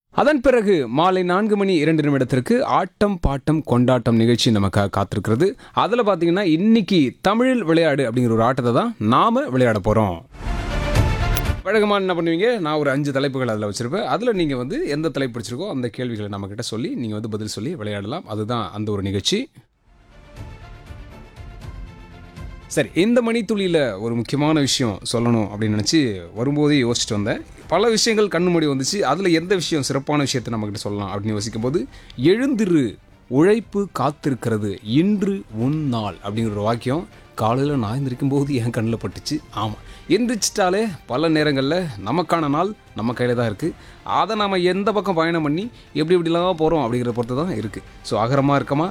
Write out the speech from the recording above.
அதன் பிறகு மாலை நான்கு மணி இரண்டு நிமிடத்திற்கு ஆட்டம் பாட்டம் கொண்டாட்டம் நிகழ்ச்சி நமக்காக காத்திருக்கிறது அதில் பார்த்தீங்கன்னா இன்னைக்கு தமிழில் விளையாடு அப்படிங்கிற ஒரு ஆட்டத்தை தான் நாம விளையாட போகிறோம் வழக்கமாக என்ன பண்ணுவீங்க நான் ஒரு அஞ்சு தலைப்புகள் அதில் வச்சுருப்பேன் அதில் நீங்கள் வந்து எந்த தலைப்பு பிடிச்சிருக்கோ அந்த கேள்விகளை நம்மக்கிட்ட சொல்லி நீங்கள் வந்து பதில் சொல்லி விளையாடலாம் அதுதான் அந்த ஒரு நிகழ்ச்சி சரி இந்த மணித்துளியில் ஒரு முக்கியமான விஷயம் சொல்லணும் அப்படின்னு நினச்சி வரும்போதே யோசிச்சுட்டு வந்தேன் பல விஷயங்கள் கண்ணு மூடி வந்துச்சு அதில் எந்த விஷயம் சிறப்பான விஷயத்தை நம்மக்கிட்ட சொல்லலாம் அப்படின்னு யோசிக்கும் போது எழுந்திரு உழைப்பு காத்திருக்கிறது இன்று உன் நாள் அப்படிங்கிற ஒரு வாக்கியம் காலையில் நான் எந்திரிக்கும் போது என் கண்ணில் பட்டுச்சு ஆமாம் எந்திரிச்சிட்டாலே பல நேரங்களில் நமக்கான நாள் நம்ம கையில் தான் இருக்குது அதை நாம் எந்த பக்கம் பயணம் பண்ணி எப்படி எப்படிலாம் போகிறோம் அப்படிங்கிற பொறுத்து தான் இருக்குது ஸோ அகரமாக இருக்கமா